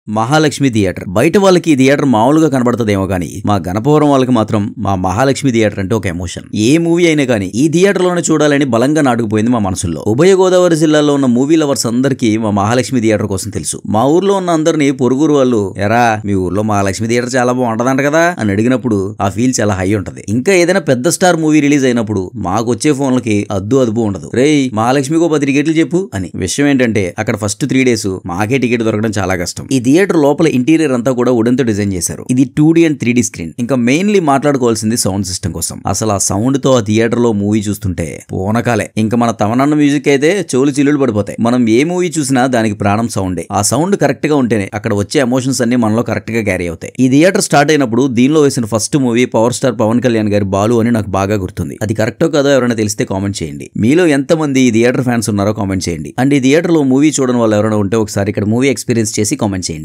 Mahalakshmi theatre బయట వాళ్ళకి ఈ థియేటర్ మామూలుగా కనబడుతుందేమో కానీ మా గణపవరం వాళ్ళకి మాత్రం మా మహాలక్ష్మి థియేటర్ అంటే ఒక ఎమోషన్ ఏ మూవీ అయినా కానీ ఈ థియేటర్ లోనే చూడాలని బలంగా నాటుకుపోయింది మా మనసుల్లో ఉభయ గోదావరి జిల్లాలో ఉన్న మూవీ లవర్స్ అందరికీ మా మహాలక్ష్మి థియేటర్ కోసం తెలుసు మా ఊర్లో ఉన్న అందరినీ పొరుగురు వాళ్ళు ఎరా మీ ఊర్లో మహాలక్ష్మి థియేటర్ చాలా బాగుంటదంట కదా అని అడిగినప్పుడు ఆ ఫీల్ చాలా హై ఉంటది ఇంకా ఏదైనా పెద్ద స్టార్ మూవీ రిలీజ్ అయినప్పుడు మాకు వచ్చే ఫోన్లకి అద్దు అదుపు ఉండదు రేయ్ మహాలక్ష్మికి ఓ పది టికెట్లు చెప్పు అని విషయం ఏంటంటే అక్కడ ఫస్ట్ త్రీ డేస్ మాకే టికెట్ దొరకడం చాలా కష్టం ఈ థియేటర్ లోపల ఇంటీరియర్ అంతా కూడా ఉడెన్తో డిజైన్ చేశారు ఇది two D and three D screen ఇంకా మెయిన్లీ మాట్లాడుకోవాల్సింది సౌండ్ సిస్టమ్ కోసం అసలు ఆ సౌండ్ తో ఆ థియేటర్ లో మూవీ చూస్తుంటే పోనకాలే ఇంకా మన తమనన్న మ్యూజిక్ అయితే చెవులు చిల్లులు పడిపోతాయి మనం ఏ మూవీ చూసినా దానికి ప్రాణం సౌండే ఆ సౌండ్ కరెక్ట్ గా ఉంటేనే అక్కడ వచ్చే ఎమోషన్స్ అన్ని మనలో కరెక్ట్ గా క్యారీ అవుతాయి ఈ థియేటర్ స్టార్ట్ అయినప్పుడు దీనిలో వేసిన first movie power star Pawan Kalyan గారి బాలు అని నాకు బాగా గుర్తుంది అది కరెక్టో కాదో ఎవరైనా తెలిస్తే కామెంట్ చేయండి మీలో ఎంతమంది ఈ థియేటర్ ఫ్యాన్స్ ఉన్నారో కామెంట్ చేయండి అండ్ ఈ థియేటర్ లో మూవీ చూడడం వాళ్ళు ఎవరైనా ఉంటే ఒకసారి ఇక్కడ మూవీ ఎక్స్పీరియన్స్ చేసి కామెంట్ చేయండి